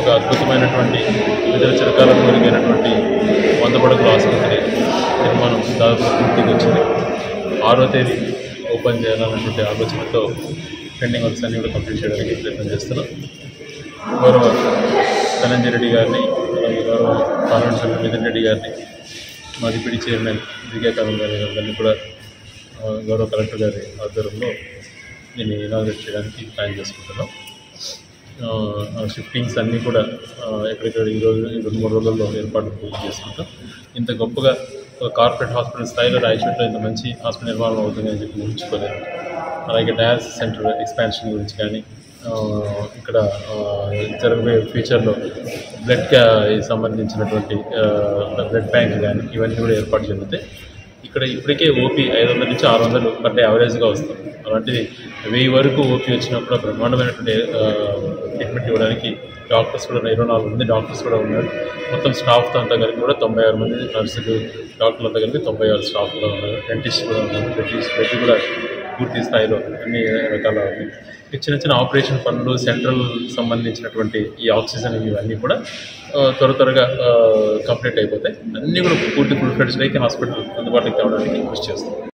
అద్భుతమైనటువంటి వివిధ చిరకాలకు మెరుగైనటువంటి వంద పడకల ఆసుపత్రి నిర్మాణం దాదాపు పూర్తికి వచ్చింది ఆరో తేదీ ఓపెన్ చేయాలన్నటువంటి ఆలోచనతో పెండింగ్ వర్క్స్ అన్ని కూడా కంప్లీట్ చేయడానికి ప్రయత్నం చేస్తున్నాం గౌరవ ధనంజయ రెడ్డి గారిని అలాగే గౌరవ పార్లమెంట్ సభ్యులు మిథున్ రెడ్డి గారిని మా డిప్యూటీ చైర్మన్ విజయకాంతం గారి అందరినీ కూడా ఆ, గౌరవ కలెక్టర్ గారి ఆధ్వర్యంలో దీన్ని ఇనాగ్రేట్ చేయడానికి ప్లాన్ చేసుకుంటున్నాం ఆ, షిఫ్టింగ్స్ అన్నీ కూడా ఆ, ఎక్కడెక్కడ ఈ రోజు ఈ రెండు మూడు రోజుల్లో ఏర్పాట్లు పూర్తి చేసుకుంటాం ఇంత గొప్పగా ఒక కార్పొరేట్ హాస్పిటల్ స్థాయిలో రాయచోట్లో ఇంత మంచి హాస్పిటల్ నిర్మాణం అవుతుందని చెప్పి ఊహించుకోలేదు అలాగే డయాలసిస్ సెంటర్ ఎక్స్పాన్షన్ గురించి కానీ ఆ, ఇక్కడ ఆ, జరగబోయే ఫ్యూచర్లో బ్లడ్కి సంబంధించినటువంటి బ్లడ్ బ్యాంక్ కానీ ఇవన్నీ కూడా ఏర్పాటు జరుగుతాయి ఇక్కడ ఇప్పటికే ఓపీ ఐదు వందల నుంచి ఆరు వందలు పర్ డే యావరేజ్గా వస్తుంది అలాంటిది వెయ్యి వరకు ఓపీ వచ్చినప్పుడు బ్రహ్మాండమైనటువంటి ఆ, ట్రీట్మెంట్ ఇవ్వడానికి డాక్టర్స్ కూడా ఇరవై నాలుగు మంది డాక్టర్స్ కూడా ఉన్నారు మొత్తం స్టాఫ్తో అంతా కలిపి కూడా తొంభై ఆరు మంది నర్సులు డాక్టర్లు అంతా కలిపి తొంభై ఆరు స్టాఫ్ కూడా ఉన్నారు డెంటిస్ట్ కూడా ఉన్నారు డెంటిస్ట్ బెడ్ కూడా పూర్తి స్థాయిలో అన్ని రకాల ఉంది. ఈ చిన్న చిన్న ఆపరేషన్ పనులు సెంట్రల్ సంబంధించినటువంటి ఈ ఆక్సిజన్ ఇవన్నీ కూడా ఆ, త్వర త్వరగా కంప్లీట్ అయిపోతాయి అన్నీ కూడా పూర్తి ఫుల్ ఫ్లెడ్జ్గా హాస్పిటల్ అందుబాటులోకి తేవడానికి కృషి చేస్తాం